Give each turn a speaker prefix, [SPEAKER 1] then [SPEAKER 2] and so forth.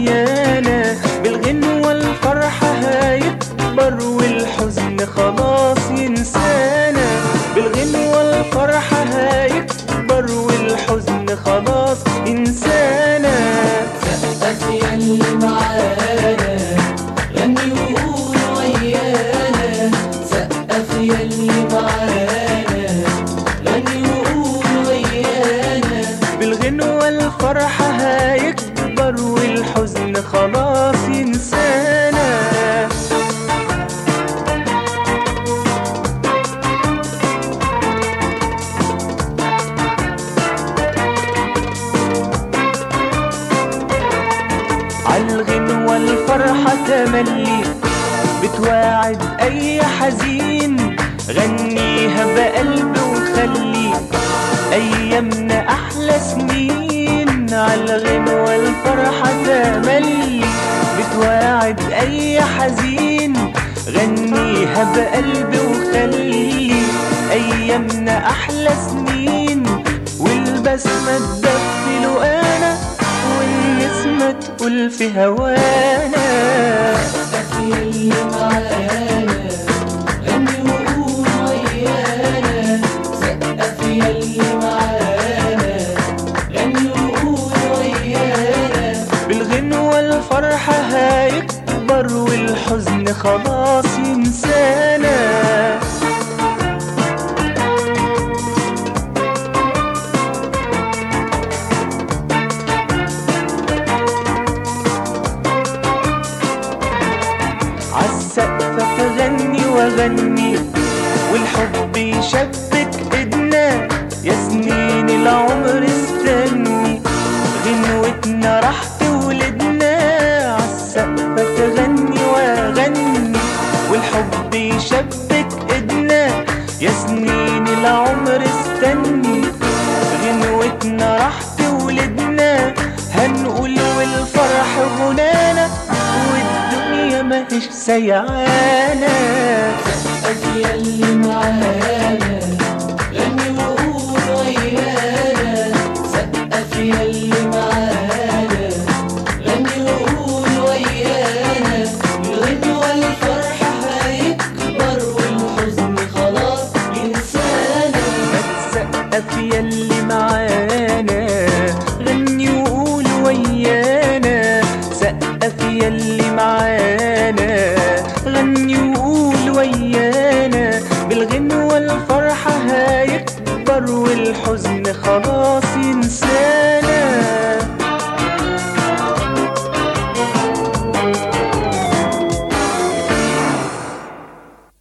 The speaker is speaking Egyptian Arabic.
[SPEAKER 1] ويانا بالغنوة الفرحة هيكبر والحزن خلاص ينسانا بالغنوة الفرحة هيكبر والحزن خلاص ينسانا
[SPEAKER 2] سقف يلي معانا غني وقول ويانا سقف يلي معانا غني وقول ويانا
[SPEAKER 1] بالغنوة الفرحة هيكبر والحزن خلاص ينسانا عالغنوة الفرحة تملي بتواعد أي حزين غنيها بقلب وخلي أيامنا أحلى سنين عالغنوة الفرحة تملي بتواعد أي حزين غنيها بقلب وخلي أيامنا أحلى سنين والبسمة تدفي أنا والنسمة تقول في هوانا
[SPEAKER 2] سقف يلي معانا غني وقول ويانا سقف يلي معانا غني وقول ويانا
[SPEAKER 1] بالغنوة الفرحة هيكبر والحزن خلاص ينسانا عالسقف تغني واغني والحب يشبك ايدنا يا سنين العمر استني غنوتنا راح تولدنا عالسقف تغني واغني والحب يشبك ايدنا يا سنين العمر استني غنوتنا راح تولدنا هنقول والفرح غنانا والدنيا ماهيش سيعانا
[SPEAKER 2] سقف يلي معانا غني وقول ويانا سقف يلي معانا غني وقول ويانا الغنى والفرحة هيكبر والحزن خلاص ينسانا
[SPEAKER 1] سقف يلي معانا غني وقول ويانا سقف يلي معانا غني وقول ويانا بالغنوة الفرحة هيكبر والحزن خلاص